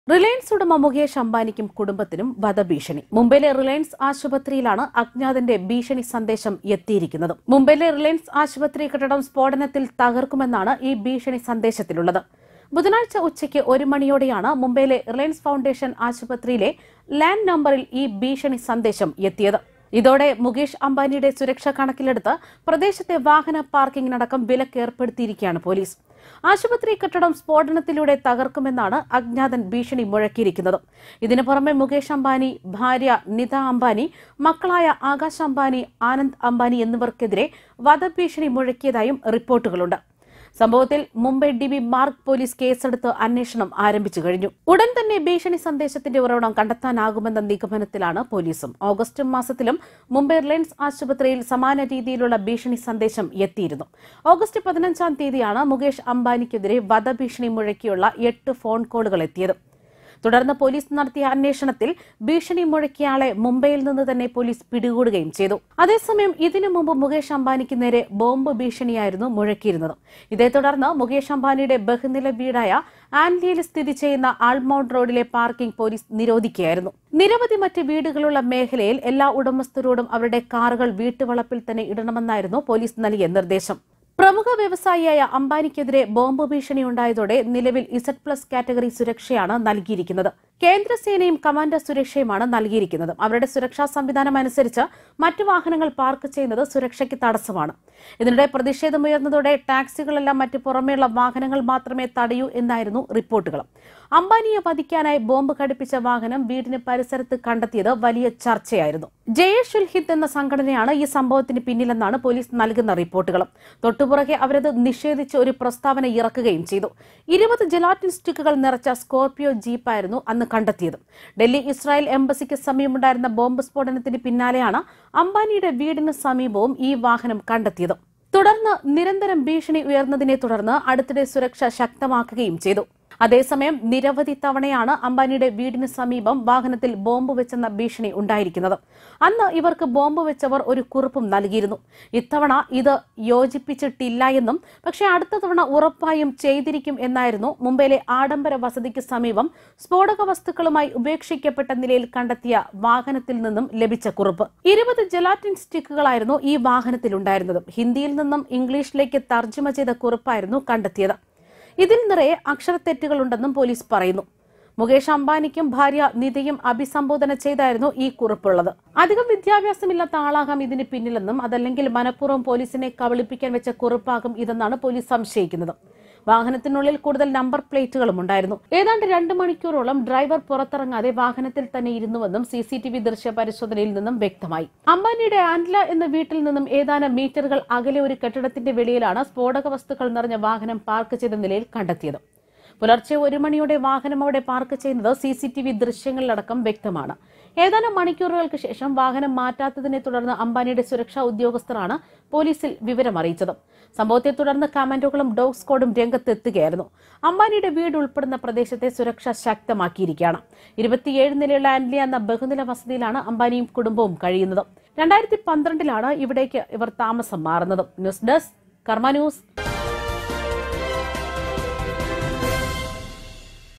Reliance ഉടമ മുകേഷ് അംബാനിക്കും കുടുംബത്തിനും വധഭീഷണി മുംബൈയിലെ റിലയൻസ് ആശുപത്രിയിലാണ് അജ്ഞാതന്റെ ഭീഷണി സന്ദേശം എത്തിയിരിക്കുന്നത് മുംബൈയിലെ റിലയൻസ് ആശുപത്രി കെട്ടിടം സ്ഫോടനത്തിൽ തകർക്കുമെന്നാണ് ഈ ഭീഷണി സന്ദേശത്തിലുള്ളത് ബുധനാഴ്ച ഉച്ചയ്ക്ക് ഒരു മണിയോടെയാണ് മുംബൈയിലെ റിലയൻസ് ഫൗണ്ടേഷൻ ആശുപത്രിയിലെ ലാൻഡ് നമ്പറിൽ ഈ ഭീഷണി സന്ദേശം എത്തിയത് ഇതോടെ മുകേഷ് അംബാനിയുടെ സുരക്ഷ കണക്കിലെടുത്ത് പ്രദേശത്തെ വാഹന പാർക്കിംഗിനടക്കം വിലക്ക് ഏർപ്പെടുത്തിയിരിക്കുകയാണ് പോലീസ് ആശുപത്രി കെട്ടിടം സ്ഫോടനത്തിലൂടെ തകർക്കുമെന്നാണ് അജ്ഞാതൻ ഭീഷണി മുഴക്കിയിരിക്കുന്നത് ഇതിനു പുറമെ മുകേഷ് അംബാനി ഭാര്യ നിത അംബാനി മക്കളായ ആകാശ് അംബാനി ആനന്ദ് അംബാനി എന്നിവർക്കെതിരെ വധഭീഷണി മുഴക്കിയതായും റിപ്പോർട്ടുകളുണ്ട് സംഭവത്തിൽ Mumbai D B Marg police കേസെടുത്ത് അന്വേഷണം ആരംഭിച്ചു കഴിഞ്ഞു ഉടൻ തന്നെ ഭീഷണി സന്ദേശത്തിന്റെ ഉറവിടം കണ്ടെത്താനാകുമെന്ന നിഗമനത്തിലാണ് പോലീസും ഓഗസ്റ്റ് മാസത്തിലും മുംബൈ റിലയൻസ് ആശുപത്രിയിൽ സമാന രീതിയിലുള്ള ഭീഷണി സന്ദേശം എത്തിയിരുന്നു ഓഗസ്റ്റ് പതിനഞ്ചാം തീയതിയാണ് മുകേഷ് അംബാനിക്കെതിരെ വധഭീഷണി മുഴക്കിയുള്ള എട്ട് ഫോൺ കോളുകൾ എത്തിയത് തുടർന്ന് പോലീസ് നടത്തിയ അന്വേഷണത്തിൽ ഭീഷണി മുഴക്കിയയാളെ മുംബൈയിൽ നിന്ന് തന്നെ പോലീസ് പിടികൂടുകയും ചെയ്തു അതേസമയം ഇതിനു മുമ്പ് മുകേഷ് അംബാനിക്ക് നേരെ ബോംബ് ഭീഷണിയായിരുന്നു മുഴക്കിയിരുന്നത് ഇതേ തുടർന്ന് മുകേഷ് അംബാനിയുടെ ബഹുനില വീടായ ആൻലിയിൽ സ്ഥിതി ചെയ്യുന്ന ആൾമൗണ്ട് റോഡിലെ പാർക്കിംഗ് പോലീസ് നിരോധിക്കുകയായിരുന്നു നിരവധി മറ്റ് വീടുകളുള്ള മേഖലയിൽ എല്ലാ ഉടമസ്ഥരോടും അവരുടെ കാറുകൾ വീട്ടുവളപ്പിൽ തന്നെ ഇടണമെന്നായിരുന്നു പോലീസ് നൽകിയ നിർദ്ദേശം പ്രമുഖ വ്യവസായിയായ അംബാനിക്കെതിരെ ബോംബ് ഭീഷണി ഉണ്ടായതോടെ നിലവിൽ ഇസഡ് പ്ലസ് കാറ്റഗറി സുരക്ഷയാണ് നൽകിയിരിക്കുന്നത് കേന്ദ്രസേനയും കമാൻഡോ സുരക്ഷയുമാണ് നൽകിയിരിക്കുന്നത് അവരുടെ സുരക്ഷാ സംവിധാനം അനുസരിച്ച് മറ്റു വാഹനങ്ങൾ പാർക്ക് ചെയ്യുന്നത് സുരക്ഷയ്ക്ക് തടസ്സമാണ് ഇതിനിടെ പ്രതിഷേധമുയർന്നതോടെ ടാക്സികളെല്ലാം മറ്റ് പുറമേയുള്ള വാഹനങ്ങൾ മാത്രമേ തടയൂ എന്നായിരുന്നു റിപ്പോർട്ടുകൾ അംബാനിയെ വധിക്കാനായി ബോംബ് ഘടിപ്പിച്ച വാഹനം വീടിന് പരിസരത്ത് കണ്ടെത്തിയത് വലിയ ചർച്ചയായിരുന്നു ജയേഷ് ഉൽ ഹിന്ദ് എന്ന സംഘടനയാണ് ഈ സംഭവത്തിന് പിന്നിലെന്നാണ് പോലീസ് നൽകുന്ന റിപ്പോർട്ടുകൾ തൊട്ടുപുറകെ അവരത് നിഷേധിച്ച് ഒരു പ്രസ്താവന ഇറക്കുകയും ചെയ്തു ഇരുപത് ജലാറ്റിൻ സ്റ്റിക്കുകൾ നിറച്ച സ്കോർപിയോ ജീപ്പായിരുന്നു അന്ന് കണ്ടെത്തിയത് ഡൽഹി ഇസ്രായേൽ എംബസിക്ക് സമീപമുണ്ടായിരുന്ന ബോംബ് സ്ഫോടനത്തിന് പിന്നാലെയാണ് അംബാനിയുടെ വീടിന് സമീപവും ഈ വാഹനം കണ്ടെത്തിയത് തുടർന്ന് നിരന്തരം ഭീഷണി ഉയർന്നതിനെ തുടർന്ന് അടുത്തിടെ സുരക്ഷ ശക്തമാക്കുകയും ചെയ്തു അതേസമയം നിരവധി തവണയാണ് അംബാനിയുടെ വീടിന് സമീപം വാഹനത്തിൽ ബോംബ് വെച്ചെന്ന ഭീഷണി ഉണ്ടായിരിക്കുന്നത് അന്ന് ഇവർക്ക് ബോംബ് വെച്ചവർ ഒരു കുറിപ്പും നൽകിയിരുന്നു ഇത്തവണ ഇത് യോജിപ്പിച്ചിട്ടില്ല എന്നും പക്ഷേ അടുത്ത തവണ ഉറപ്പായും ചെയ്തിരിക്കും എന്നായിരുന്നു മുംബൈയിലെ ആഡംബര വസതിക്ക് സമീപം സ്ഫോടക വസ്തുക്കളുമായി ഉപേക്ഷിക്കപ്പെട്ട നിലയിൽ കണ്ടെത്തിയ വാഹനത്തിൽ നിന്നും ലഭിച്ച കുറിപ്പ് ഇരുപത് ജലാറ്റിൻ സ്റ്റിക്കുകളായിരുന്നു ഈ വാഹനത്തിലുണ്ടായിരുന്നത് ഹിന്ദിയിൽ നിന്നും ഇംഗ്ലീഷിലേക്ക് തർജ്ജമ ചെയ്ത കുറിപ്പായിരുന്നു കണ്ടെത്തിയത് ഇതിൽ നിറയെ അക്ഷരത്തെറ്റുകളുണ്ടെന്നും പോലീസ് പറയുന്നു മുകേഷ് അംബാനിക്കും ഭാര്യ നിതയും അഭിസംബോധന ചെയ്തായിരുന്നു ഈ കുറിപ്പുള്ളത് അധികം വിദ്യാഭ്യാസമില്ലാത്ത ആളാകാം ഇതിന് പിന്നിലെന്നും അതല്ലെങ്കിൽ മനഃപൂർവ്വം പോലീസിനെ കബളിപ്പിക്കാൻ വെച്ച കുറിപ്പാകും ഇതെന്നാണ് പോലീസ് സംശയിക്കുന്നത് വാഹനത്തിനുള്ളിൽ കൂടുതൽ നമ്പർ പ്ലേറ്റുകളും ഉണ്ടായിരുന്നു ഏതാണ്ട് രണ്ട് മണിക്കൂറോളം ഡ്രൈവർ പുറത്തിറങ്ങാതെ വാഹനത്തിൽ തന്നെ ഇരുന്നുവെന്നും സി സി ടി വി ദൃശ്യ പരിശോധനയിൽ നിന്നും വ്യക്തമായി അംബാനിയുടെ ആൻഡ്ല എന്ന വീട്ടിൽ നിന്നും ഏതാനും മീറ്ററുകൾ അകലെ ഒരു കെട്ടിടത്തിന്റെ വെളിയിലാണ് സ്ഫോടക വസ്തുക്കൾ നിറഞ്ഞ വാഹനം പാർക്ക് ചെയ്ത നിലയിൽ കണ്ടെത്തിയത് പുലർച്ചെ ഒരു മണിയോടെ വാഹനം അവിടെ പാർക്ക് ചെയ്യുന്നത് സി സി ടി വി ദൃശ്യങ്ങളിലടക്കം വ്യക്തമാണ് ഏതാനും മണിക്കൂറുകൾക്ക് ശേഷം വാഹനം മാറ്റാത്തതിനെ തുടർന്ന് അംബാനിയുടെ സുരക്ഷാ ഉദ്യോഗസ്ഥരാണ് പോലീസിൽ വിവരം അറിയിച്ചത് സംഭവത്തെ തുടർന്ന് കമാൻഡോകളും ഡോഗ് സ്ക്വാഡും രംഗത്തെത്തുകയായിരുന്നു അംബാനിയുടെ വീട് ഉൾപ്പെടുന്ന പ്രദേശത്തെ സുരക്ഷ ശക്തമാക്കിയിരിക്കുകയാണ് ഇരുപത്തിയേഴ് നിലയുള്ള ആൻലി എന്ന ബഹുനില വസതിയിലാണ് അംബാനിയും കുടുംബവും കഴിയുന്നത് രണ്ടായിരത്തി പന്ത്രണ്ടിലാണ് ഇവിടേക്ക് ഇവർ താമസം മാറുന്നത് ന്യൂസ് ഡെസ്ക് കർമ്മ ന്യൂസ്